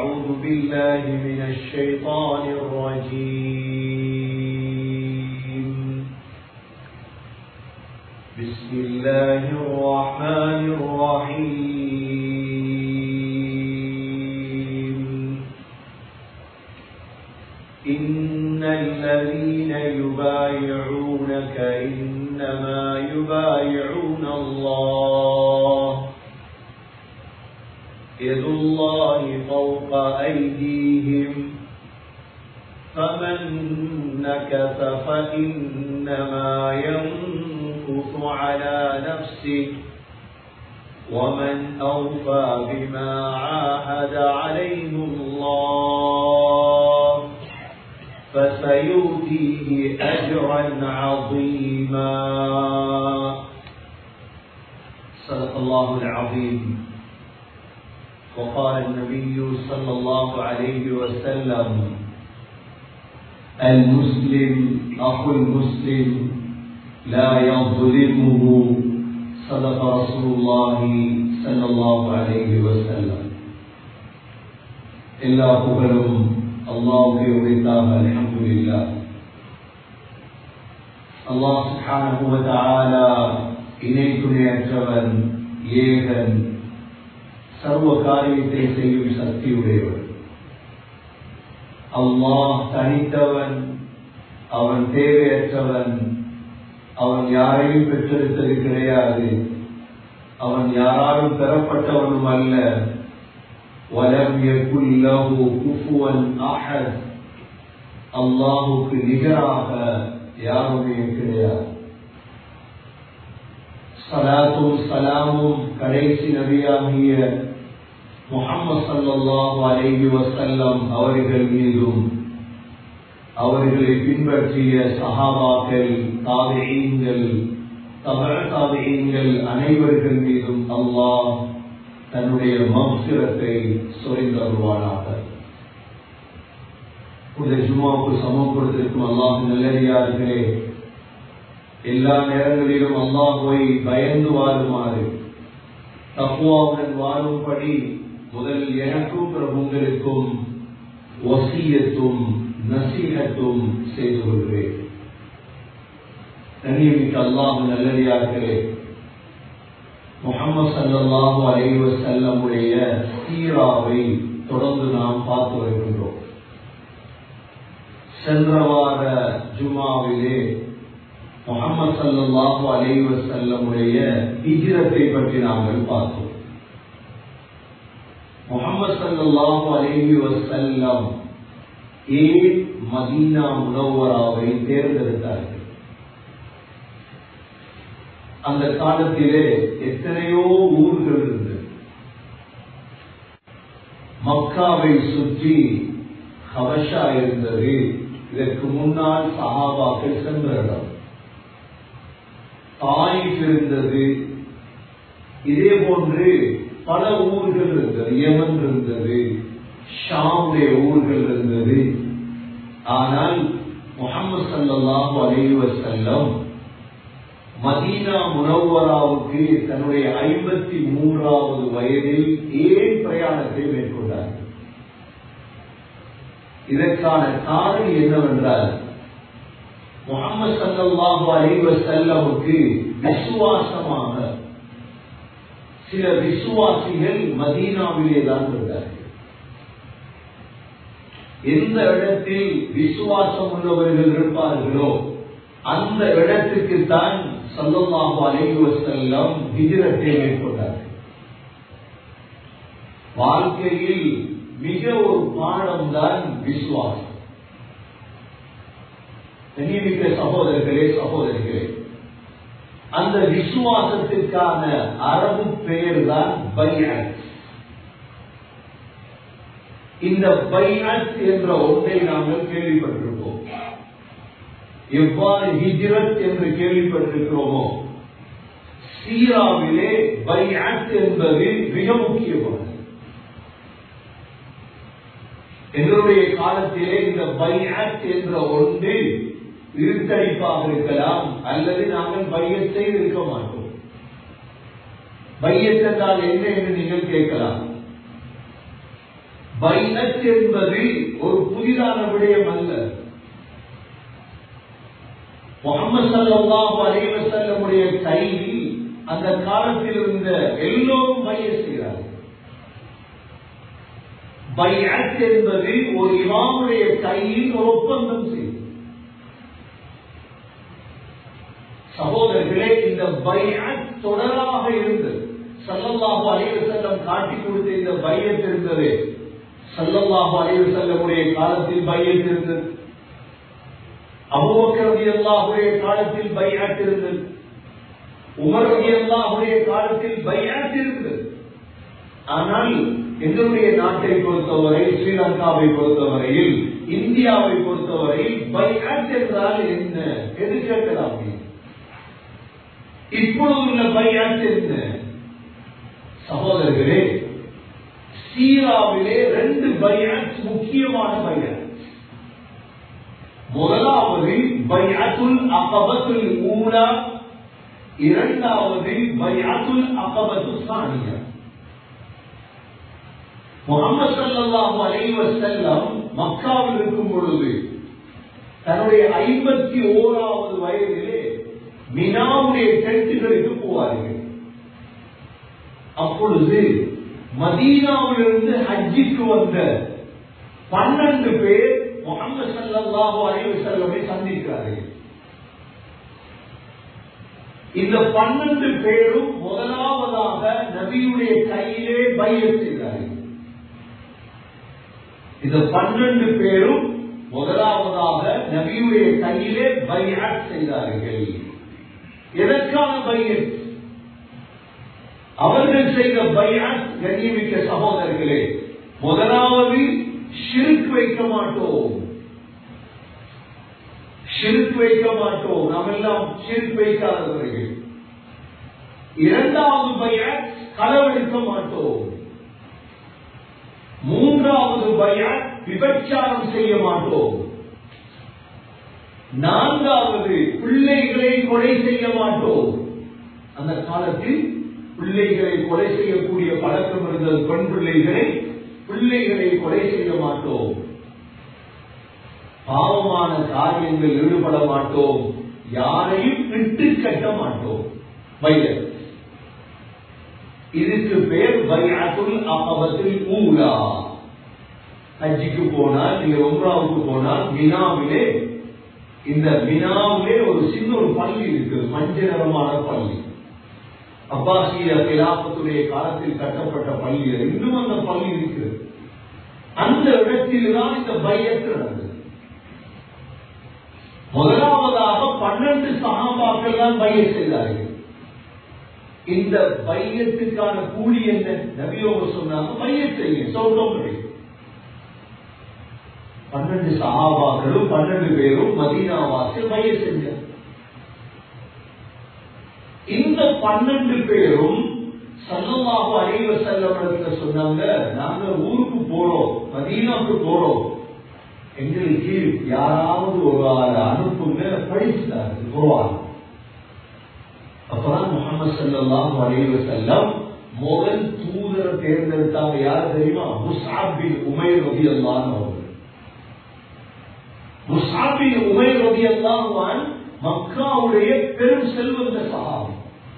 أعوذ بالله من الشيطان الرجيم بسم الله الرحمن الرحيم إن الذين يبايعونك إنما يبايعون الله يد الله فوق أيديهم فمن نكث فإنما ينكث على نفسه ومن أوفى بما عاهد عليه الله فسيؤتيه أجرا عظيما صدق الله العظيم وقال النبي صلى الله عليه وسلم المسلم أخو المسلم لا يظلمه صدق رسول الله صلى الله عليه وسلم எல்லா புகழும் அல்லாஹுடைய உரித்தாக அல்ஹம்துலில்லா அல்லாஹ் சுப்ஹானஹு வ தஆலா இணை துணையற்றவன் ஏகன் சர்வ காரியத்தை செய்யும் சக்தியுடையவன் அல்லாஹ் தனித்தவன் அவன் தேவையற்றவன் அவன் யாரையும் பெற்றெடுத்தது கிடையாது அவன் யாராலும் பெறப்பட்டவனும் அல்ல வலம் யகுல்லஹு குஃபுவன் அஹத் அல்லாஹுக்கு நிகராக யாருமே கிடையாது சலாத்தும் சலாமும் கடைசி நபியாகிய முகமது சல்லாஹு அலைஹி வசல்லம் அவர்கள் மீதும் அவர்களை பின்பற்றிய சஹாபாக்கள் தாவியங்கள் தவற தாவியங்கள் அனைவர்கள் மீதும் அல்லாஹ் தன்னுடைய மம்சிரத்தை சொரிந்தருவானாக இந்த ஜுமாவுக்கு சமம் கொடுத்திருக்கும் அல்லாஹ் நல்லடியார்களே எல்லா நேரங்களிலும் அல்லாஹுவை பயந்து வாழுமாறு தப்புவாவுடன் வாழும்படி முதல் எனக்கும் பிரபுங்களுக்கும் வசியத்தும் நசீகத்தும் செய்து கொள்வேன் கண்ணியமிக்க அல்லாஹ் நல்லடியார்களே முகமது சல்லாஹு அலைவ செல்லமுடைய சீராவை தொடர்ந்து நாம் பார்த்து வருகின்றோம் சென்ற வார ஜுமாவிலே முகமது சல்லாஹு அலைவ செல்லமுடைய ஹிஜிரத்தை பற்றி நாங்கள் பார்த்தோம் முகமது சல்லாஹு அலைவி வசல்லம் ஏன் மதீனா முனவராவை தேர்ந்தெடுத்தார்கள் அந்த காலத்திலே எத்தனையோ ஊர்கள் இருந்தது மக்காவை சுற்றி ஹவஷா இருந்தது இதற்கு முன்னால் சஹாபாக்கள் சென்ற இடம் தாயிப் இருந்தது இதே போன்று பல ஊர்கள் இருந்தது யமன் இருந்தது ஷாமுடைய ஊர்கள் இருந்தது ஆனால் முகமது சல்லாஹூ அலைவ செல்லம் மதீனா முனவராவுக்கு தன்னுடைய ஐம்பத்தி மூன்றாவது வயதில் ஏன் பிரயாணத்தை மேற்கொண்டார் இதற்கான காரணம் என்னவென்றால் முகமது சல்லாஹூ அலைவ செல்லமுக்கு விசுவாசமாக சில விசுவாசிகள் மதீனாவிலே தான் இருந்தார்கள் எந்த இடத்தில் விசுவாசம் உள்ளவர்கள் இருப்பார்களோ அந்த இடத்துக்கு தான் சல்லல்லாஹு அலைஹி வஸல்லம் ஹிஜ்ரத்தை மேற்கொண்டார்கள் வாழ்க்கையில் மிக ஒரு பாடம் தான் விசுவாசம் கண்ணியமிக்க சகோதரர்களே சகோதரிகளே அந்த விசுவாசத்திற்கான அரபு பெயர் தான் பையத் இந்த பையத் என்ற ஒன்றை நாங்கள் கேள்விப்பட்டிருப்போம் எவ்வாறு ஹிஜ்ரத் என்று கேள்விப்பட்டிருக்கிறோமோ சீராவிலே பையத் என்பது மிக முக்கியமானது எங்களுடைய காலத்திலே இந்த பையத் என்ற ஒன்று இருட்டடிப்பாக இருக்கலாம் அல்லது நாங்கள் பையத்தை இருக்க மாட்டோம் பையத் என்றால் என்ன என்று நீங்கள் கேட்கலாம் பைனத் என்பது ஒரு புதிதான விடயம் அல்ல முகமது சல்லாஹு அலைஹி வஸல்லமுடைய கையில் அந்த காலத்தில் இருந்த எல்லோரும் பைய செய்கிறார்கள் பைஅத் என்பது ஒரு இமாமுடைய கையில் ஒரு ஒப்பந்தம் செய்யும் சகோதரர்களே இந்த பைஅத் தொடராக இருந்தது சல்லல்லாஹு அலைஹி வஸல்லம் காட்டி கொடுத்த இந்த பையத் இருந்தது சல்லல்லாஹு அலைஹி வஸல்லமுடைய காலத்தில் பையத் இருந்தது அபூபக்கர் ரலியல்லாஹுடைய காலத்தில் பைஅத் இருந்தது உமர் ரலியல்லாஹுடைய காலத்தில் பைஅத் இருந்தது ஆனால் எங்களுடைய நாட்டை பொறுத்தவரை ஸ்ரீலங்காவை பொறுத்தவரையில் இந்தியாவை பொறுத்தவரையில் பைஅத் என்றால் என்ன எது கேட்கலாம் இப்பொழுது உள்ள பைஅத் என்ன சகோதரர்களே சீராவிலே ரெண்டு பைஅத் முக்கியமான பைஅத் முதலாவது பைஅத்துல் அகபத்துல் ஊலா இரண்டாவது பைஅத்துல் அகபத்து சானியா முகமது சல்லாஹு அலைஹி வஸல்லம் மக்காவில் இருக்கும் பொழுது தன்னுடைய ஐம்பத்தி ஓராவது வயதிலே மினாவுடைய டென்ட்டுகளுக்கு போவார்கள் அப்பொழுது மதீனாவிலிருந்து ஹஜ்ஜிக்கு வந்த பன்னெண்டு பேர் முகமது சல்லாஹு அலைஹி வஸல்லமை சந்திக்கிறார்கள் இந்த பன்னெண்டு பேரும் முதலாவதாக நபியுடைய கையிலே பைய செய்தார்கள் இந்த பன்னெண்டு பேரும் முதலாவதாக நபியுடைய கையிலே பையாட் செய்தார்கள் எதற்கான பையத் அவர்கள் செய்த பையாட் கண்ணியமிக்க சகோதரர்களே முதலாவது ஷிர்க் வைக்க மாட்டோம் ஷிர்க் வைக்க மாட்டோம் நாம் எல்லாம் ஷிர்க் வைக்காதவர்கள் இரண்டாவது பையாட் களவெடுக்க மாட்டோம் மூன்றாவது பயான் விபச்சாரம் செய்ய மாட்டோம் நான்காவது பிள்ளைகளை கொலை செய்ய மாட்டோம் அந்த காலத்தில் பிள்ளைகளை கொலை செய்யக்கூடிய பழக்கம் இருந்தது பெண் பிள்ளைகளை பிள்ளைகளை கொலை செய்ய மாட்டோம் பாவமான காரியங்கள் ஈடுபட மாட்டோம் யாரையும் விட்டு கட்ட மாட்டோம் பையன் இதுக்கு பேர் பையாத்துல் அகபத்தில் ஊலா ஹஜ்ஜிக்கு போனால் நீங்க உம்ராவுக்கு போனால் மினாவிலே இந்த மினாவிலே ஒரு சின்ன ஒரு பள்ளி இருக்கு மஞ்சள் நிறமான பள்ளி அப்பாசிய கிலாபத்துடைய காலத்தில் கட்டப்பட்ட பள்ளி இன்னும் அந்த பள்ளி இருக்கிறது அந்த இடத்தில் தான் இந்த பையத்து நடந்தது முதலாவதாக பன்னெண்டு சகாபாக்கள் தான் பைய செய்தார்கள் இந்த பையத்துக்கான கூலி என்ன நபியோக சொன்னாங்க பைய செய்ய சொல்றோம் பன்னெண்டு சகாபாக்களும் பன்னெண்டு பேரும் மதீனாவாசில் பைய செஞ்சார் இந்த பன்னெண்டு பேரும் சல்லமாக அழைவ செல்ல சொன்னாங்க நாங்க ஊருக்கு போறோம் மதீனாவுக்கு போறோம் எங்களுக்கு யாராவது ஒரு ஆள் அனுப்புங்க படிச்சுட்டாரு குருவான் அப்பதான் முகமது சல்லாஹ் அலைவ செல்லம் முதல் தூதரை தேர்ந்தெடுத்தாங்க யார் தெரியுமா முசாபின் உமைர் ரவி அல்லான் அவர்கள் முசாபின் உமைர் ரவி அல்லான் மக்காவுடைய பெரும் செல்வந்த சகாபி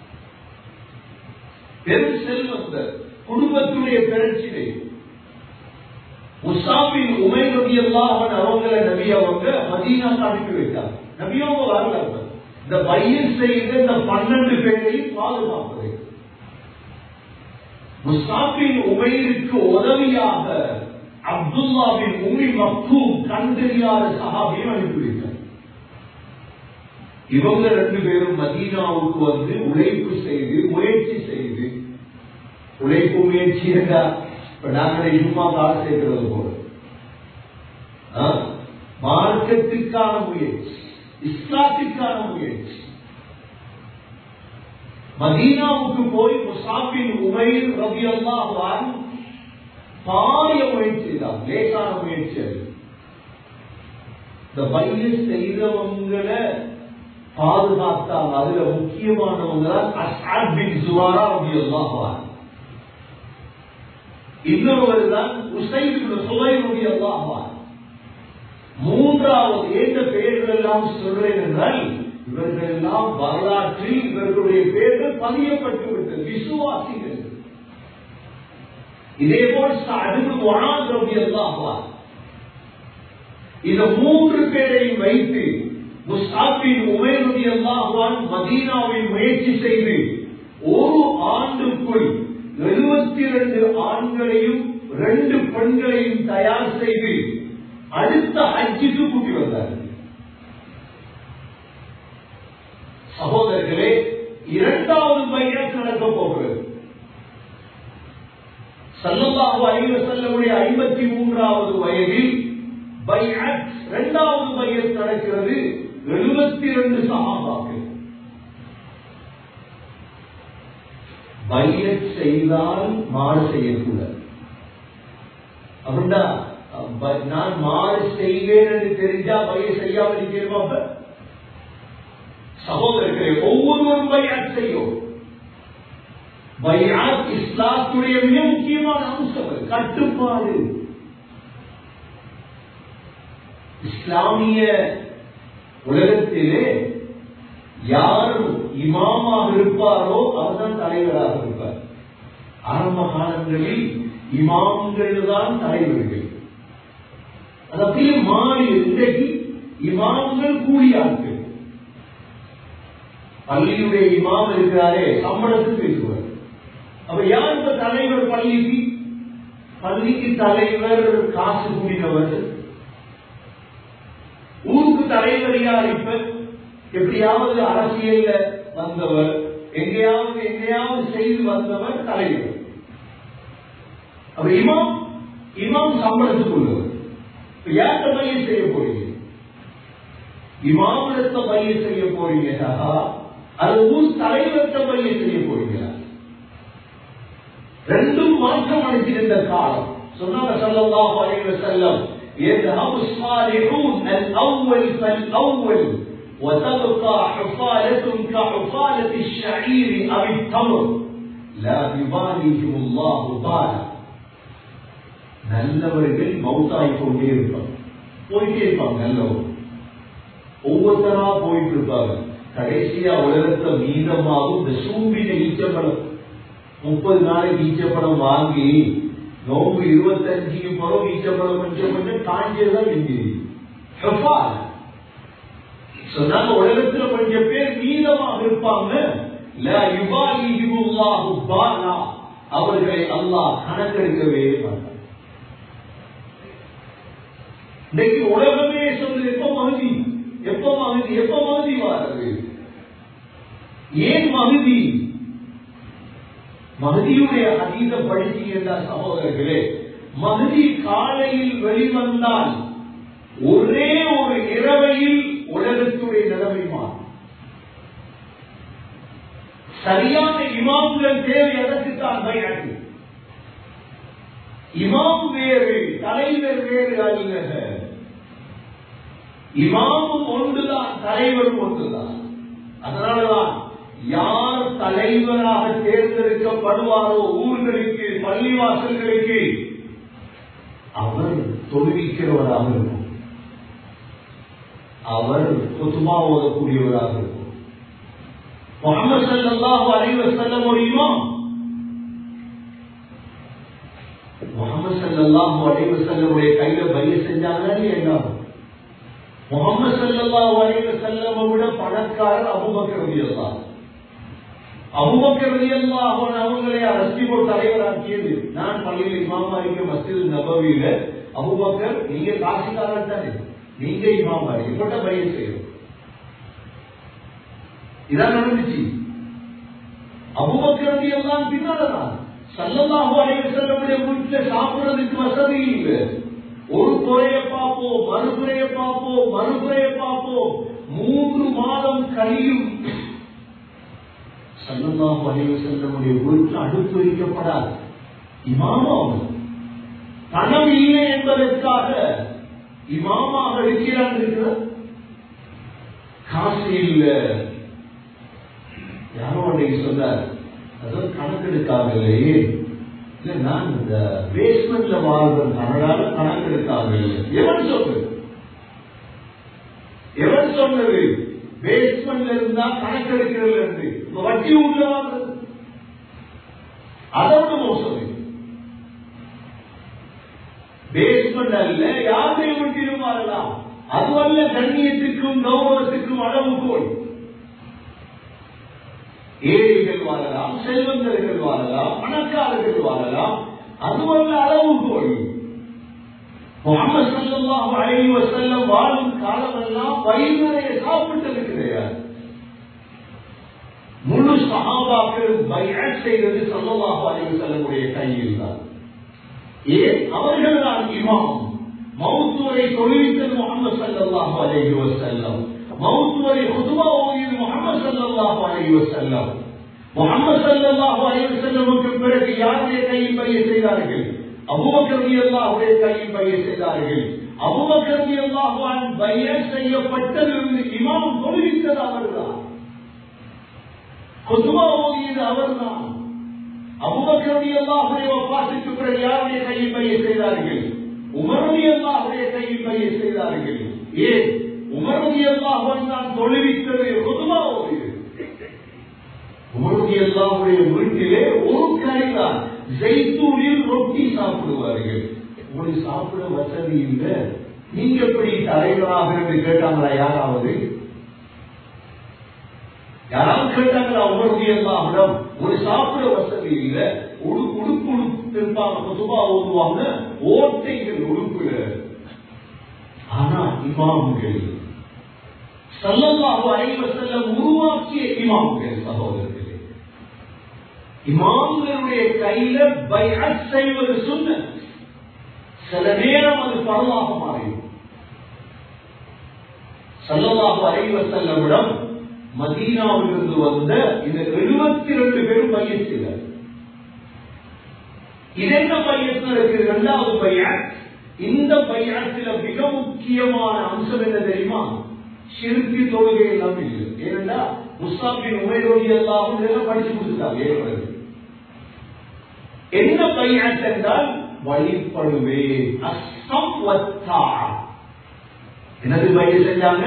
பெரும் செல்வந்த குடும்பத்துடைய பிறச்சினை முசாபின் உமைர் ரவி அல்லாஹன் அவங்களை நபி அவங்க மதீனா அனுப்பி வைத்தார் நபியவங்க வரல இந்த பையன் செய்த இந்த பன்னெண்டு பேரையும் பாதுகாப்பது முஸ்தாபின் உமைருக்கு உதவியாக அப்துல்லாவின் உமி மக்கும் கண்டறியாத சகாபியும் அனுப்பி வைத்தார் இவங்க ரெண்டு பேரும் மதீனாவுக்கு வந்து உழைப்பு செய்து முயற்சி செய்து உழைப்பு முயற்சி என்றா இப்ப நாங்கள் சும்மா காசு சேர்க்கிறது போல மார்க்கத்திற்கான முயற்சி இஸ்லாத்திற்கான முயற்சி மதீனாவுக்கு போய் முசாபின் உமைர் ரவி அல்லாஹான் பாரிய முயற்சி தான் லேசான முயற்சி அது இந்த பைய செய்தவங்களை பாதுகாத்தாங்க அதுல முக்கியமானவங்க தான் அசாத் பின் சுவாரா ரவி அல்லாஹான் இன்னொருவர் தான் உசைது சுவைருடைய அல்லாஹா மூன்றாவது ஏந்த பெயர்கள் எல்லாம் சொல்றேன் என்றால் இவர்கள் எல்லாம் வரலாற்றில் இவர்களுடைய பெயர்கள் பதியப்பட்டு விட்டது விசுவாசிகள் இதே போல் அடுத்து வனாதிரவி அல்லாஹா இந்த மூன்று பேரையும் வைத்து முஸ்தாபின் உமேருதி அல்லாஹான் மதீனாவில் முயற்சி செய்து ஒரு ஆண்டுக்குள் எழுபத்தி இரண்டு ஆண்களையும் ரெண்டு பெண்களையும் தயார் செய்து அடுத்த ஹஜ்ஜுக்கு கூட்டி வந்தார்கள் சகோதரர்களே இரண்டாவது பையன் நடக்க போகிறது சல்லல்லாஹு அலைஹி வஸல்லமுடைய ஐம்பத்தி மூன்றாவது வயதில் பைஅத் இரண்டாவது பையன் நடக்கிறது எழுபத்தி இரண்டு சகாபாக்கள் பையத் செய்தால் மாறு செய்யக்கூடாது அப்படின்னா நான் மாறு செய்வேன் என்று தெரிஞ்சா பைய செய்யாமல் இருக்கிறோமா அப்ப சகோதரர்களே ஒவ்வொருவரும் பையாட் செய்யும் பையாத் இஸ்லாத்துடைய மிக முக்கியமான அம்சம் கட்டுப்பாடு இஸ்லாமிய உலகத்திலே யார் இமாமாக இருப்பாரோ அவர்தான் தலைவராக இருப்பார் ஆரம்ப காலங்களில் இமாம்கள் தான் தலைவர்கள் அது அப்படியே மாறி இன்றைக்கு இமாம்கள் கூலியாட்கள் பள்ளியுடைய இமாம் இருக்கிறாரே சம்பளத்துக்கு பேசுவார் அப்ப யார் இப்ப தலைவர் பள்ளிக்கு பள்ளிக்கு தலைவர் காசு கூடினவர் ஊருக்கு தலைவர் யார் இப்ப எப்படியாவது அரசியல்ல வந்தவர் எங்கேயாவது எங்கேயாவது செய்து வந்தவர் தலைவர் அப்ப இமாம் இமாம் சம்பளத்துக்கு உள்ளவர் யார்கிட்ட பையன் செய்ய போறீங்க இமாமிடத்த பையன் செய்ய போறீங்க அது ஊர் தலைவர்கிட்ட பையன் செய்ய போறீங்களா ரெண்டும் மாற்றம் அடைந்திருந்த காலம் சொன்னாங்க சல்லல்லாஹு அலைஹி வஸல்லம் يذهب الصالحون الأول فالأول وتبقى حفالة كحفالة الشعير أو التمر لا يباليهم الله بالا நல்லவர்கள் மௌத்தாய் கொண்டே இருப்பாங்க போயிட்டே இருப்பாங்க நல்லவர் ஒவ்வொருத்தரா போயிட்டு இருப்பாங்க கடைசியா உலகத்துல மீதமாகும் இந்த சூம்பின ஈச்சப்படம் முப்பது நாளைக்கு ஈச்சப்படம் வாங்கி நோம்பு இருபத்தஞ்சுக்கு பிறகு ஈச்சப்படம் கொஞ்சம் கொஞ்சம் காஞ்சதான் இருந்தது சொன்னாங்க உலகத்துல கொஞ்சம் பேர் மீதமாக இருப்பாங்க அவர்களை அல்லாஹ் கணக்கெடுக்கவே மாட்டார் இன்னைக்கு உலகமே சொல்லுது எப்ப மகுதி எப்ப மகுதி எப்ப மகுதி வாரது ஏன் மகுதி மகதியுடைய அதீத படித்தீங்க சகோதரர்களே மகதி காலையில் வெளிவந்தால் ஒரே ஒரு இரவையில் உலகத்துடைய நிலைமை மாறும் சரியான இமாம்கள் தேவை எதற்குத்தான் பயணம் இமாம் வேறு தலைவர் வேறு அல்ல இமாமும் ஒன்றுதான் தலைவரும் ஒன்றுதான் அதனாலதான் யார் தலைவராக தேர்ந்தெடுக்கப்படுவாரோ ஊர்களுக்கு பள்ளிவாசல்களுக்கு அவர் தொழுவிக்கிறவராக இருக்கும் அவர் குத்துமா ஓதக்கூடியவராக இருக்கும் முகமது சல்லாஹு அலைவசல்லம் ஒரு இமாம் முகமது சல்லாஹு அலைவசல்லமுடைய கையில பைய செஞ்சாங்க எல்லாரும் முகமது சல்லாஹு அலைவசல்லம் விட பணக்காரர் அபுபக்கர் எல்லாம் அபுபக்கர் எல்லாம் அவங்களை அரசி போட்டு தலைவராக்கியது நான் பள்ளியில் இமாமா இருக்க மஸ்ஜித் நபவியில அபுபக்கர் நீங்க காசிக்காரர் தானே நீங்க இமாமா இப்பட்ட பையன் செய்யும் இதான் நடந்துச்சு அபுபக்கர் எல்லாம் பின்னால்தான் சல்லல்லாஹு அலைஹி செல்லமுடைய வீட்டுல சாப்பிடுறதுக்கு வசதி இல்லை ஒரு குறைய பார்ப்போம் மறுகுறைய பார்ப்போம் மறுகுறைய பார்ப்போம் மூன்று மாதம் கழியும் சல்லல்லாஹு அலைஹி செல்லமுடைய வீட்டில் அடுத்து வைக்கப்படாது இமாமாவும் பணம் இல்லை என்பதற்காக இமாமாக இருக்கிறான் இருக்கிற காசு இல்லை யாரோ அன்றைக்கு சொன்னார் அதான் கணக்கெடுக்காகலையே இல்ல நான் இந்த பேஸ்மெண்ட்ல வாழ்றேன் கனடால கணக்கு எடுக்காமல் எவன் சொன்னது எவன் சொன்னது பேஸ்மெண்ட்ல இருந்தா கணக்கு எடுக்கிறது என்று இப்ப வட்டி உள்ள வாழ்றது அதோட மோசம் இது. பேஸ்மெண்ட் அல்ல யாருடைய வீட்டிலும் வாழலாம் அதுவல்ல கண்ணியத்துக்கும் கௌரவத்துக்கும் அளவுகோல் ஏழைகள் வாழலாம் செல்வந்தர்கள் வாழலாம் பணக்காரர்கள் வாழலாம் அதுவல்ல அளவுகோல் முகமது சல்லாஹ் அலைஹி வஸல்லம் வாழும் காலமெல்லாம் வயிறு நிறைய சாப்பிட்டது கிடையாது முழு சஹாபாக்கள் பைஅத் செய்தது சல்லல்லாஹு அலைஹி வஸல்லமுடைய கையில் தான் ஏன் அவர்கள் தான் இமாம் மௌத்துவரை தொழுவித்தது முகமது சல்லல்லாஹு அலைஹி வஸல்லம் மௌத்துவரை ஹுதுபா ஓதியது முகமது சல்லல்லாஹு அலைஹி வஸல்லம் முகமது சல்லல்லாஹு அலைஹி வஸல்லமுக்கு பிறகு யாருடைய கையில் பைய செய்தார்கள் அபூபக்கர் ரலியல்லாஹுடைய கையில் பைய செய்தார்கள் அபூபக்கர் ரலியல்லாஹு அன்ஹு பைய செய்யப்பட்டதிலிருந்து இமாம் தொழுவித்தது அவர்தான் ஹுதுபா ஓதியது அவர்தான் அபுபக்கருடைய அல்லாஹுடைய வப்பாட்டுக்கு பிறகு யாருடைய கையில் பைய செய்தார்கள் உமருடைய அல்லாஹுடைய கையில் பைய செய்தார்கள் ஏன் உமருடைய அல்லாஹுடன் தான் தொழுவித்தது ஹுதுபா ஓதியது உமருடைய அல்லாஹுடைய வீட்டிலே ஒரு கரைதான் ஜெய்தூனில் ரொட்டி சாப்பிடுவார்கள் உங்களுக்கு சாப்பிட வசதி இல்லை நீங்க எப்படி தலைவராக என்று கேட்டாங்களா யாராவது யாராவது கேட்டாங்களா உமருடைய அல்லாஹிடம் ஒரு சாப்பிட வசதி இல்லை உடு உடுப்பு உடுத்திருப்பாங்க பொதுவா ஓதுவாங்க ஓட்டைகள் உடுப்புல ஆனா இமாம்கள் சல்லல்லாஹு அலைஹி வஸல்லம் உருவாக்கிய இமாம்கள் சகோதரர்களே இமாம்களுடைய கையில பைஅத் செய்வது சுன்னத் சில நேரம் அது பரவாக மாறிடும் சல்லல்லாஹு அலைஹி வஸல்லமிடம் மதீனாவிலிருந்து வந்த இந்த எழுபத்தி ரெண்டு பேரும் பையன் இதென்ன பையன் இருக்கு இரண்டாவது பையன் இந்த பையனத்துல மிக முக்கியமான அம்சம் என்ன தெரியுமா சிறுத்தி தொழுகை எல்லாம் இல்லை ஏனென்றா முஸ்தாபின் உமையோடி எல்லாம் இதெல்லாம் படிச்சு கொடுத்துட்டாங்க ஏற்படுது என்ன பையன் என்றால் வழிபடுவே அஸ்ஸம் வத்தா என்னது பையன் செஞ்சாங்க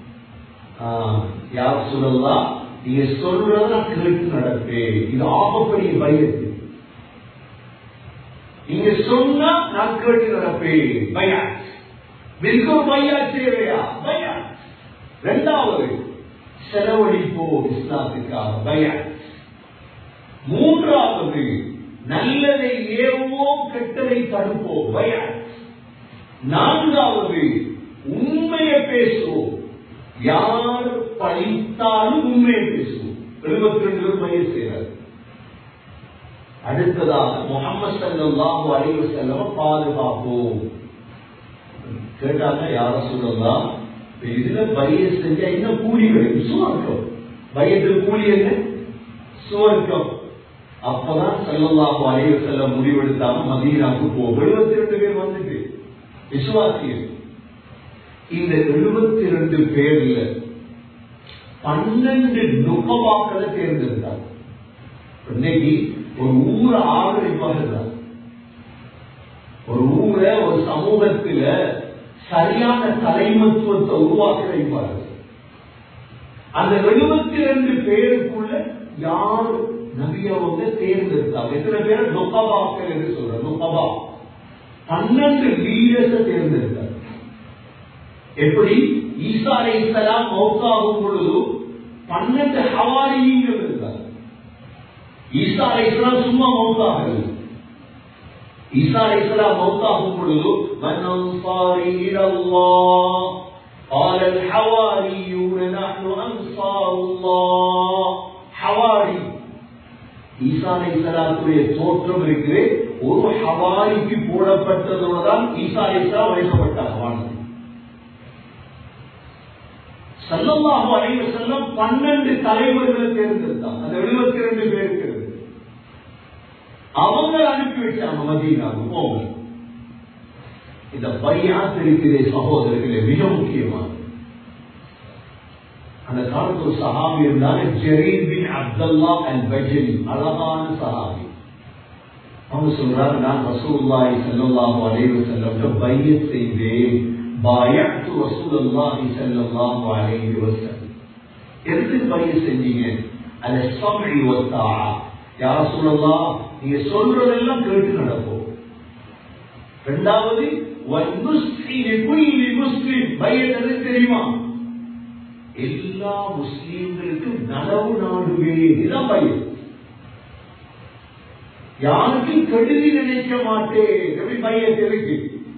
யார் சொல்லலாம் நீங்க சொல்றத கேட்டு நடப்பே இது ஆகப்படிய பயத்து நீங்க சொன்னா நான் கேட்டு நடப்பேன் பயாத் மிகவும் பையா தேவையா பயாத் இரண்டாவது செலவழிப்போ இஸ்லாத்துக்காக பயாத் மூன்றாவது நல்லதை ஏவோம் கெட்டதை தடுப்போம் பயாத் நான்காவது உண்மையை பேசுவோம் யார் பழித்தாலும் உண்மையை பேசுவோம் எழுபத்தி ரெண்டு பேர் பயிர் செய்கிறார் அடுத்ததாக முகமது சல்லாஹு அலைவ செல்லம பாதுகாப்போம் கேட்டாங்க யார சொல்லலாம் இதுல பைய செஞ்சா என்ன கூலி கிடைக்கும் சுவர்க்கம் பையத்தில் கூலி என்ன சுவர்க்கம் அப்பதான் செல்லல்லாஹு அலைவ செல்ல முடிவெடுத்தாம மதீனாக்கு போ எழுபத்தி ரெண்டு பேர் வந்துட்டு விசுவாசியர் இந்த எழுபத்தி ரெண்டு பேர்ல பன்னெண்டு நுகவாக்களை தேர்ந்தெடுத்தார் இன்னைக்கு ஒரு ஊரை ஆதரிப்பாக ஒரு ஊரை ஒரு சமூகத்துல சரியான தலைமத்துவத்தை உருவாக்க வைப்பார்கள் அந்த எழுபத்தி ரெண்டு பேருக்குள்ள யார் நபியவங்க தேர்ந்தெடுத்தாங்க எத்தனை பேர் நொக்கபாக்கள் என்று சொல்ற நொக்கபா பன்னெண்டு லீடர்ஸை தேர்ந்தெடுத்தார் எப்படி ஈசா அலை இஸ்லாம் மௌத்தாகும் பொழுது பன்னெண்டு ஹவாரிகள் இருந்தார் ஈசா அலை இஸ்லாம் சும்மா மௌத்தாகல ஈசா அலை இஸ்லாம் மௌத்தாகும் பொழுது من أنصاري إلى الله قال الحواريون نحن أنصار الله حواري ஈசா அலை இஸ்லாத்துடைய தோற்றம் இருக்குது ஒரு ஹவாரிக்கு போடப்பட்டதோடு தான் ஈசா அலை இஸ்லாம் வைக்கப்பட்டார் வாழ்ந்து சல்லல்லாஹு அலைஹி வஸல்லம் பன்னெண்டு தலைவர்களை தேர்ந்தெடுத்தாங்க அந்த எழுபத்தி ரெண்டு பேருக்கு அவங்க அனுப்பி வச்சாங்க மதீனாவுக்கு போங்க இந்த பையாத் இருக்கிற சகோதரர்களே மிக முக்கியமானது அந்த காலத்து ஒரு சஹாபி இருந்தாங்க ஜெரீர் பின் அப்துல்லா அல் பஜலி அழகான சஹாபி அவங்க சொல்றாங்க நான் ரசூலுல்லாஹி ஸல்லல்லாஹு அலைஹி வஸல்லம் பையத் செய்தேன் பாயத்து ரசூலுல்லாஹி ஸல்லல்லாஹு அலைஹி வஸல்லம் எதுக்கு பையத் செஞ்சீங்க அல ஸம்இ வத்தாஆ யா ரசூலுல்லாஹ் நீங்க சொல்றதெல்லாம் கேட்டு நடப்போம் இரண்டாவது வன்னுஸ்ஹி லிகுல்லி முஸ்லிம் பையத் எது தெரியுமா எல்லா முஸ்லீம்களுக்கும் நலவு நாடுவே இதுதான் பையன் யாருக்கும் கெடுதி நினைக்க மாட்டேன் எப்படி பையன் இருக்கு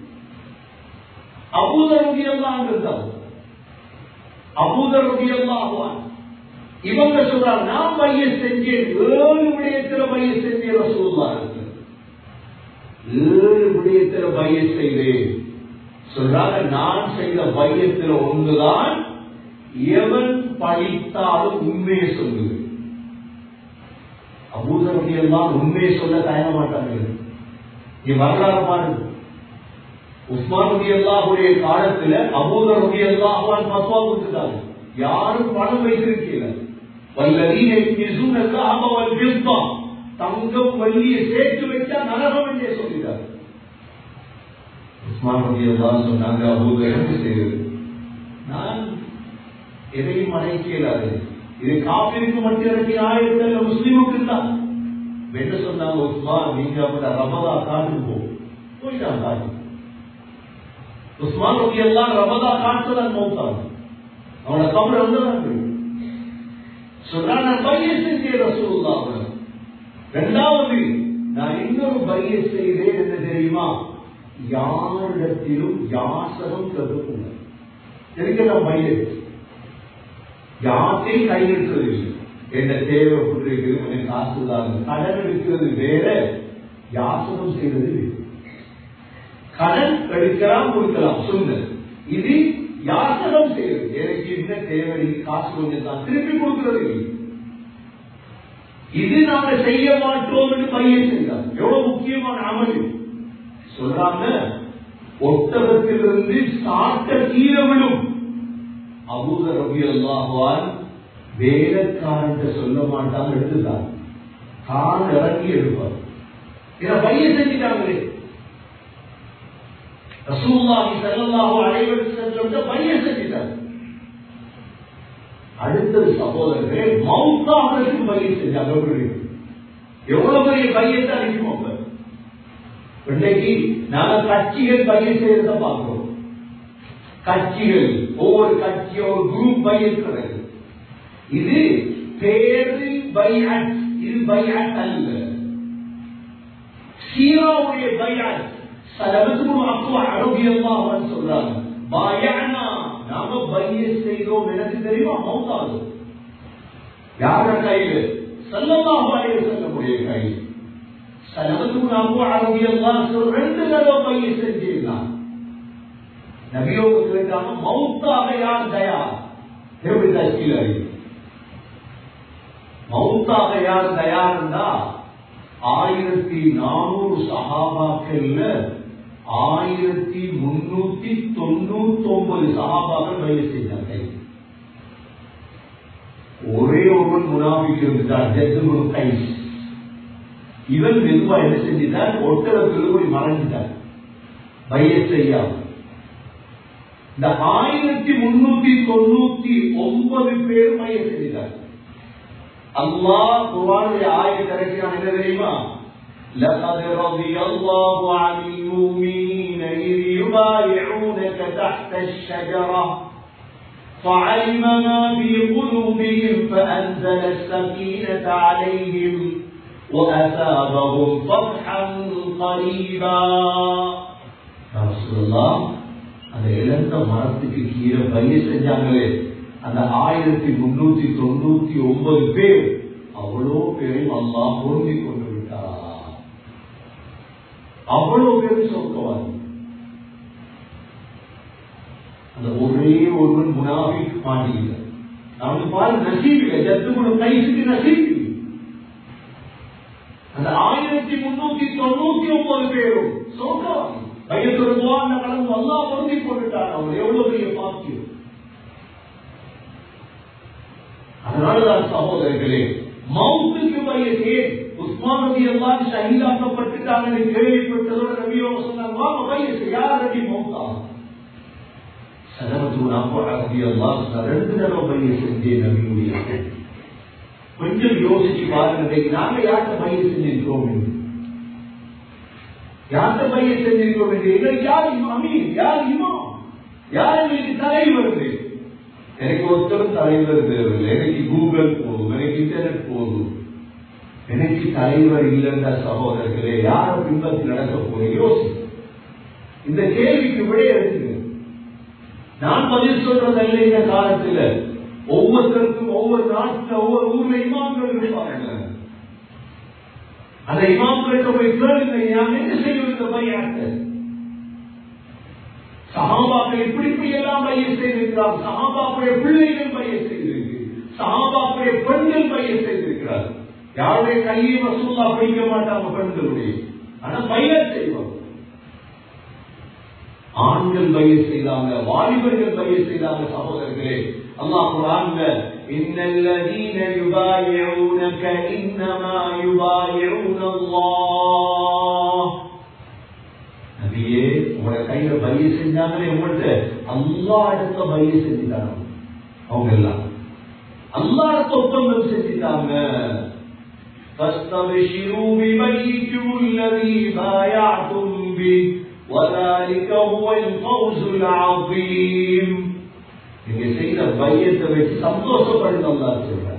அபூதரதி எல்லாம் இருந்தார் அபூதரதி எல்லாம் இவங்க சொல்றாங்க நான் பையன் செஞ்சேன் ஏழு விடயத்துல பையன் செஞ்சேன் ரசூல்லா ஏழு விடயத்துல பையன் செய்தேன் சொல்றாங்க நான் செய்த பையத்துல ஒன்றுதான் எவன் படித்தாலும் உண்மையை சொல்லுது அபூதரதி எல்லாம் உண்மையை சொல்ல தயங்க மாட்டாங்க நீ வரலாறு பாருங்க உஸ்மான் ரதி அல்லாஹுடைய காலத்துல அபூதர் ரதி அல்லாஹான் பத்வா கொடுத்துட்டாங்க யாரும் பணம் வைத்திருக்கீங்க வல்லதீன யக்னிசூன الذهب والفضة தங்கம் வெள்ளியை சேர்த்து வச்சா நரகம் என்றே சொல்லிட்டார் உஸ்மான் ரதி அல்லாஹ் சொன்னாங்க அபூதர் என்ன செய்யுது நான் எதையும் அடைக்க இயலாது இது காப்பிற்கு மட்டும் இறக்கி ஆயிரத்தி முஸ்லீமுக்கு தான் என்ன சொன்னாங்க உஸ்மான் நீங்க அப்பட ரமதா காட்டுக்கு போ போயிட்டான் காட்டு உஸ்மான் ரவி எல்லாம் ரமதா காட்டுதான் மௌத்தான் அவனோட கபர் வந்து சொன்னான் நான் பைய செஞ்சேன் ரசூல்லா ரெண்டாவது நான் இன்னொரு பைய செய்தேன் என்ன தெரியுமா யாரிடத்திலும் யாசகம் கருப்புங்க எனக்கு நான் பையன் யார்ட்டையும் கையெழுத்தது இல்லை என்ன தேவைப்பட்டிருக்கு எனக்கு காசு தாங்க கடன் எடுக்கிறது வேற யாசகம் செய்வது வேறு கடன் எடுக்கலாம் கொடுக்கலாம் சொன்ன இது யாசகம் செய்வது எனக்கு என்ன தேவை காசு கொஞ்சம் தான் திருப்பி கொடுக்கிறது இல்லை இது நாங்க செய்ய மாட்டோம் என்று பையன் செய்தார் எவ்வளவு முக்கியமான அமல் சொல்றாங்க ஒட்டகத்திலிருந்து சாட்ட கீழே விழும் அபூத ரபி அல்லாஹான் வேலைக்காரன் சொல்ல மாட்டாங்க எடுத்துட்டாங்க கால் இறங்கி எடுப்பார் இதை பையன் செஞ்சுட்டாங்களே ரசூல்லாஹி ஸல்லல்லாஹு அலைஹி வஸல்லம் பையன் செஞ்சுட்டாங்க அடுத்தது சகோதரர்களே மௌத்தாவதற்கு பையன் செஞ்சாங்க எவ்வளவு பெரிய பையன் தான் இருக்கும் அப்ப இன்னைக்கு நாங்க கட்சிகள் பையன் செய்யறத பார்க்கிறோம் கட்சிகள் ஒவ்வொரு கட்சி ஒரு குரூப் பையன் இது பேரு பையட் இது பையட் அல்ல சீராவுடைய பையட் சலபத்துக்கும் அப்போ அரோக்கியமாக சொல்றாங்க பாயானா நாம பைய செய்தோம் எனக்கு தெரியுமா மௌத்தாது யார கையில் செல்லமாக பைய செல்லக்கூடிய கையில் சலபத்துக்கும் அப்போ அரோக்கியமாக ரெண்டு தடவை பைய செஞ்சிருந்தான் நபியோடு கேட்டாங்க மௌத்தாக யார் தயார் எப்படி தஸ்கீல் அறிவு மௌத்தாக யார் தயார் இருந்தா ஆயிரத்தி நானூறு சகாபாக்கள்ல ஆயிரத்தி முன்னூத்தி தொண்ணூத்தி ஒன்பது சகாபாக்கள் பயிர் செய்தார்கள் ஒரே ஒருவன் முனாபிக்கு இருந்தார் ஜெத்துகுரு கைஸ் இவன் மெதுவா என்ன செஞ்சிட்டார் ஒட்டகத்தில் போய் மறைஞ்சிட்டார் பயிர் செய்யாமல் இந்த ஆயிரத்தி முன்னூத்தி தொண்ணூத்தி ஒன்பது பேர் மைய செய்தார் அல்லாஹ் குர்ஆனுடைய ஆயத்தை இறக்கினான் என்ன தெரியுமா لقد رضي الله عن المؤمنين إذ يبايعونك تحت الشجرة فعلم ما في قلوبهم فأنزل السكينة عليهم وأثابهم فتحا قريبا يا رسول الله அந்த இழந்த மரத்துக்கு கீழே பயிர் செஞ்சாங்களே அந்த ஆயிரத்தி முன்னூத்தி தொண்ணூத்தி ஒன்பது பேர் அவ்வளோ பேரையும் அல்லா பொருந்தி கொண்டு விட்டார் அவ்வளவு பேரும் சொர்க்கவாதி அந்த ஒரே ஒருவன் முனாவி மாட்டியில அவனுக்கு பாரு நசீபில ஜத்துக்குள்ள கைசுக்கு நசீபி அந்த ஆயிரத்தி முன்னூத்தி தொண்ணூத்தி ஒன்பது பேரும் சொர்க்கவாதி பயத்தோடு போவாங்க கடந்து அல்லா பொருந்தி கொண்டுட்டார் அவர் எவ்வளவு பெரிய பாக்கியம் அதனாலதான் சகோதரர்களே மவுத்துக்கு வயசே உஸ்மான் நபி எல்லாம் ஷஹீதாக்கப்பட்டுட்டாங்கன்னு கேள்விப்பட்டதோட நபியோட சொன்னாங்க வா பையசு யார் நபி மௌத்தா சலமத்து நாப்பா நபி எல்லாம் ரெண்டு தடவை பைய செஞ்சே நபியுடைய கொஞ்சம் யோசிச்சு பாருங்க நாங்க யார்கிட்ட பைய செஞ்சிருக்கோம் யார்கிட்ட பைய செஞ்சிருக்கோம் என்று எங்களுக்கு யார் அமீர் யார் இமாம் யார் எங்களுக்கு தலைவர் எனக்கு ஒருத்தரும் தலைவர் தேவையில்லை எனக்கு கூகுள் போதும் எனக்கு இன்டர்நெட் போதும் எனக்கு தலைவர் இல்லைன்ற சகோதரர்களே யார பின்பற்றி நடக்க போற யோசி இந்த கேள்விக்கு விட எடுத்துங்க நான் பதில் சொல்றதல்ல இந்த காலத்துல ஒவ்வொருத்தருக்கும் ஒவ்வொரு நாட்டுல ஒவ்வொரு ஊர்ல இமாம்கள் இருப்பாங்க அந்த இமாம்கிட்ட போய் கேளுங்க நான் என்ன செய்யும் இந்த பையன் சகாபாக்கள் இப்படி இப்படி எல்லாம் பைய செய்திருக்கிறார் சகாபாக்களுடைய பிள்ளைகள் பைய செய்திருக்கு சகாபாக்களுடைய பெண்கள் பைய செய்திருக்கிறார் யாருடைய கையை வசூலா பிடிக்க மாட்டாங்க பெண்களுடைய ஆனா பைய செய்வாங்க ஆண்கள் பைய செய்தாங்க வாலிபர்கள் பைய செய்தாங்க சகோதரர்களே அல்லாஹ் குரான்ல إن الذين يبايعونك إنما يبايعون الله நபியே உங்களோட கையில பைய செஞ்சாங்களே உங்கள்ட்ட அல்லா இடத்த பைய செஞ்சுட்டாங்க அவங்க எல்லாம் அல்லா இடத்த ஒப்பந்தம் செஞ்சுட்டாங்க فاستبشروا ببيتكم الذي بايعتم به وذلك هو الفوز العظيم நீங்க செய்த பையத்தை வச்சு சந்தோஷப்படுங்க அல்லா சொல்ற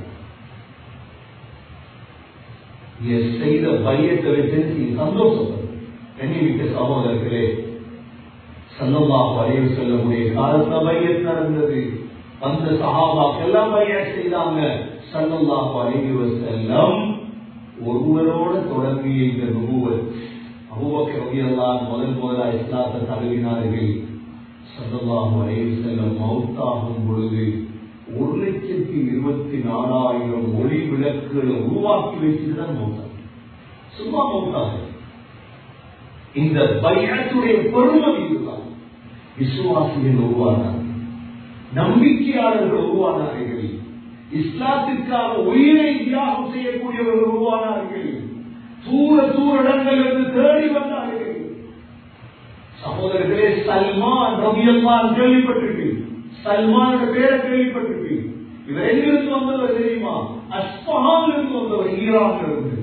நீங்க செய்த பையத்தை வச்சு நீங்க சந்தோஷப்படுங்க கண்ணிமிக்க சகோதரர்களே சல்லல்லா வரைவு செல்லக்கூடிய காலத்துல பையத் நடந்தது அந்த சகாபாக்கெல்லாம் பைய செய்தாங்க சல்லல்லா வரைவு செல்லம் ஒருவரோட தொடங்கிய இந்த நுகுவல் அபுபக்கரவியெல்லாம் முதல் முதலா இஸ்லாத்தை தழுவினார்கள் சல்லல்லாஹு அலைஹி செல்லம் மௌத்தாகும் பொழுது ஒரு லட்சத்தி இருபத்தி நாலாயிரம் ஒளி விளக்குகளை உருவாக்கி வச்சுட்டு தான் மௌத்தாங்க சும்மா மௌத்தாக இந்த பயத்துடைய பெருமதி இதுதான் விசுவாசிகள் உருவானார்கள் நம்பிக்கையாளர்கள் உருவானார்கள் இஸ்லாத்திற்காக உயிரை தியாகம் செய்யக்கூடியவர்கள் உருவானார்கள் தூர தூர இடங்களிலிருந்து தேடி வந்தார்கள் சகோதரர்களே சல்மான் ரவியல்லான் கேள்விப்பட்டிருக்கு சல்மான் பேரை கேள்விப்பட்டிருக்கு இவர் எங்கிருந்து வந்தவர் தெரியுமா அஸ்பஹான் இருந்து வந்தவர் ஈரான் இருந்து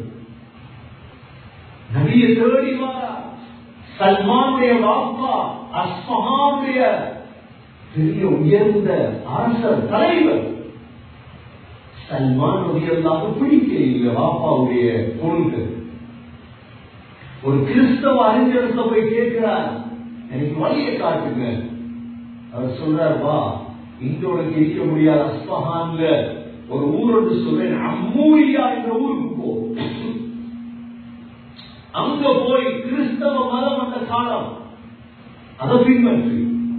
நபிய தேடி வாரா சல்மானுடைய வாப்பா அஸ்பஹானுடைய பெரிய உயர்ந்த அரசர் தலைவர் சல்மான் ரவியல்லாக பிடிக்க இல்லை வாப்பாவுடைய கொள்கை ஒரு கிறிஸ்தவ அறிஞர்கிட்ட போய் கேட்கிறார் எனக்கு வழியை காட்டுங்க அவர் சொல்றார் வா இங்க உனக்கு இருக்க முடியாத அஸ்பஹான்ல ஒரு ஊரோடு சொல்றேன் அம்மூரியா என்ற ஊருக்கு போ அங்க போய் கிறிஸ்தவ மதம் அந்த காலம் அதை பின்பற்றி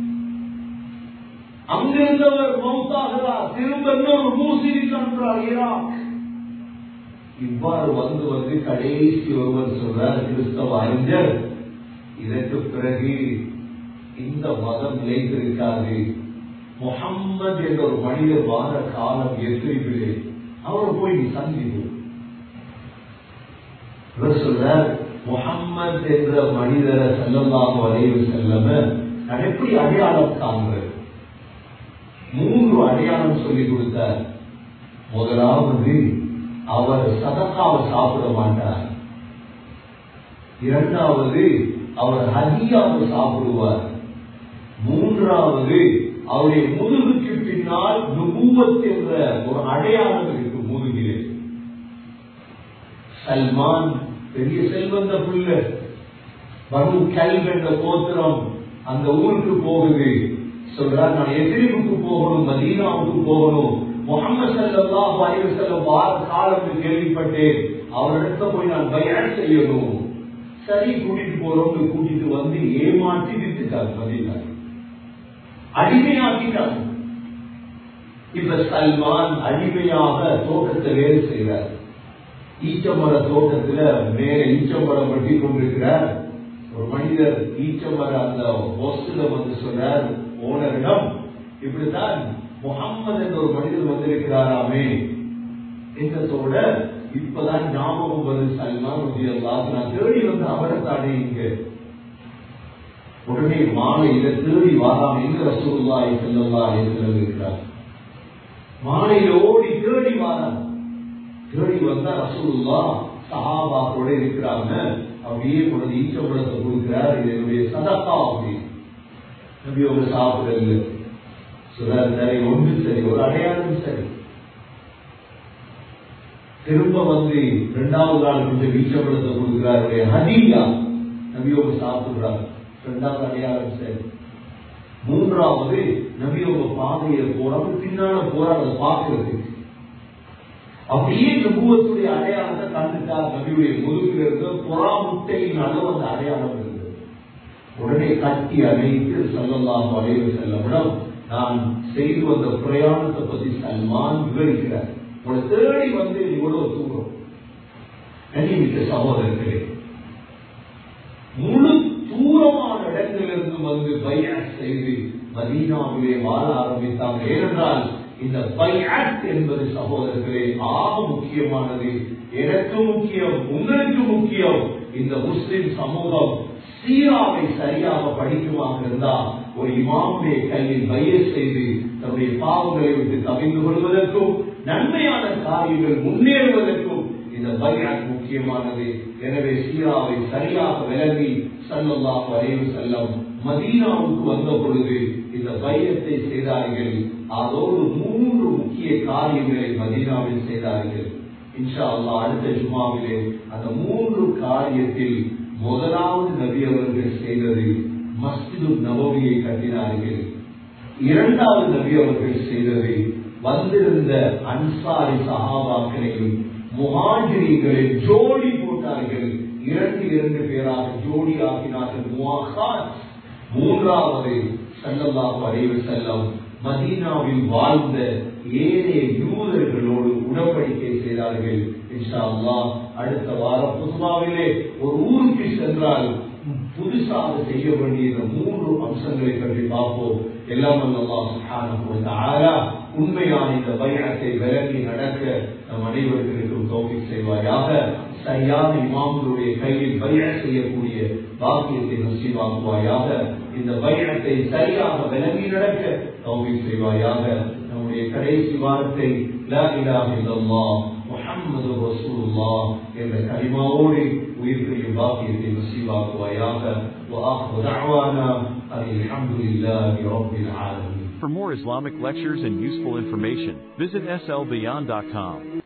அங்கிருந்தவர் மௌத்தாகிறார் திரும்ப இன்னொரு மூசிரி சென்றார் ஈராக் இவ்வாறு வந்து வந்து கடைசி ஒருவர் சொல்றார் கிறிஸ்தவ அறிஞர் இதற்கு பிறகு இந்த மதம் நிலைத்திருக்காது முகம்மது என்ற ஒரு மனிதர் வார காலம் எத்திரிப்பிலே அவரை போய் நீ சந்திப்பு இவர் சொல்றார் முகம்மது என்ற மனிதரை செல்லமாக வரைவு செல்லம நான் எப்படி அடையாளம் காண்கிறேன் மூன்று அடையாளம் சொல்லி கொடுத்தார் முதலாவது அவர் சதக்காவை சாப்பிட மாட்டார் இரண்டாவது அவர் ஹதியாவை சாப்பிடுவார் மூன்றாவது அவருடைய முதுகுக்கு பின்னால் நுபூவத் என்ற ஒரு அடையாளம் இருக்கு முதுகிலே சல்மான் பெரிய செல்வந்த புள்ள வரும் கல்வ் என்ற கோத்திரம் அந்த ஊருக்கு போகுது சொல்றார் நான் எதிரிவுக்கு போகணும் மதீனாவுக்கு போகணும் முகமது சல்லாஹ் அலிவசல்லம் வார காலம் கேள்விப்பட்டேன் அவரிடத்த போய் நான் பயன் செய்யணும் சரி கூட்டிட்டு போறோம்னு கூட்டிட்டு வந்து ஏமாற்றி விட்டுட்டார் மதீனா அடிமையாக்கிட்டார் இப்ப சல்மான் அடிமையாக தோட்டத்தை வேறு செய்கிறார் ஈச்சமர தோட்டத்துல மேல ஈச்சமரம் வெட்டி கொண்டிருக்கிறார் ஒரு மனிதர் ஈச்சமர அந்த பொஸ்ல வந்து சொன்னார் ஓனரிடம் இப்படித்தான் முகம்மது என்ற ஒரு மனிதர் வந்திருக்கிறாராமே என்றதோட இப்பதான் ஞாபகம் வருது சல்மான் ரதி அல்லாஹ் நான் தேடி வந்து அவரை தடையுங்க உடனே மாலையில தேடி வாராம் எங்க ரசூலுல்லாஹி ஸல்லல்லாஹு அலைஹி வஸல்லம் இருக்கிறார் மாலையில ஓடி தேடி வாராம் தேடி வந்தா ரசூலுல்லா சஹாபாக்களோட இருக்கிறாங்க அப்படியே கொண்டு ஈச்சப்படத்தை கொடுக்கிறார் இது என்னுடைய சதக்கா அப்படி நபி அவங்க சாப்பிடல சொல்றாரு சரி ஒன்று சரி ஒரு அடையாளம் சரி திரும்ப வந்து இரண்டாவது நாள் கொஞ்சம் வீச்சப்படத்தை கொடுக்கிறாரு ஹதீயா நபியோக சாப்பிடுறாரு இரண்டாவது அடையாளம் சரி மூன்றாவது நபியோக பாதையில போறாங்க பின்னால போறாங்க அதை பார்க்கறதுக்கு அப்படியே நபுவத்துடைய அடையாளத்தை கண்டுட்டார் நபியுடைய முதுகில் இருந்த புறா முட்டையின் அளவு அந்த அடையாளம் இருந்தது உடனே கட்டி அணைத்து சொல்லலாம் அலைவு செல்லவிடம் நான் செய்து வந்த பிரயாணத்தை பத்தி சல்மான் விவரிக்கிறார் உங்களை தேடி வந்து இவ்வளவு தூரம் கண்ணிமிக்க சகோதரர்களே முழு தூரமான இடத்திலிருந்து வந்து பையாட் செய்து மதீனாவிலே வாழ ஆரம்பித்தாங்க ஏனென்றால் இந்த பையாட் என்பது சகோதரர்களே ஆக முக்கியமானது எனக்கு முக்கியம் உங்களுக்கு முக்கியம் இந்த முஸ்லிம் சமூகம் சீராவை சரியாக படிக்குமாக இருந்தால் ஒரு இமாமுடைய கையில் பைய செய்து தன்னுடைய பாவங்களை விட்டு கவிழ்ந்து கொள்வதற்கும் நன்மையான காரியங்கள் முன்னேறுவதற்கும் இந்த பையாட் முக்கியமானது எனவே சீராவை சரியாக விளங்கி சல்லல்லாஹு அலைஹி செல்லம் மதீனாவுக்கு வந்த பொழுது இந்த பையத்தை செய்தார்கள் அதோடு மூன்று முக்கிய காரியங்களை மதீனாவில் செய்தார்கள் இன்ஷா அல்லா அடுத்த ஜுமாவிலே அந்த மூன்று காரியத்தில் முதலாவது நபி அவர்கள் செய்தது மஸ்ஜிது நபவியை கட்டினார்கள் இரண்டாவது நபி அவர்கள் செய்தது வந்திருந்த அன்சாரி சஹாபாக்களையும் முகாஜிரிகளை ஜோடி போட்டார்கள் இரண்டு இரண்டு பேராக ஜோடி ஆக்கினார்கள் முவாகாத் மூன்றாவது செல்லல்லாஹு அலைவு செல்லம் மதீனாவில் வாழ்ந்த ஏழை யூதர்களோடு உடன்படிக்கை செய்தார்கள் இன்ஷா அல்லாஹ் அடுத்த வாரம் புதுமாவிலே ஒரு ஊருக்கு சென்றால் புதுசாக செய்ய வேண்டிய இந்த மூன்று அம்சங்களை பற்றி பார்ப்போம் எல்லாம் அல்லாஹ் உண்மையான இந்த பயணத்தை விலகி நடக்க நம் அனைவருக்கும் தோப்பிக் செய்வாயாக சரியான இமாம்களுடைய கையில் பயணம் செய்யக்கூடிய பாக்கியத்தை நசீவாக்குவாயாக இந்த பயணத்தை சரியாக விலகி நடக்க தோப்பிக் செய்வாயாக நம்முடைய கடைசி வாரத்தை லா இலாஹ இல்லல்லாஹ் முஹம்மது ரசூலுல்லாஹ் என்ற கலிமாவோடு உயிர்ப்பின் பாக்கியத்தை நசீவாக்குவாயாக وآخر دعوانا أن الحمد لله رب العالمين For more Islamic lectures and useful information, visit slbeyond.com.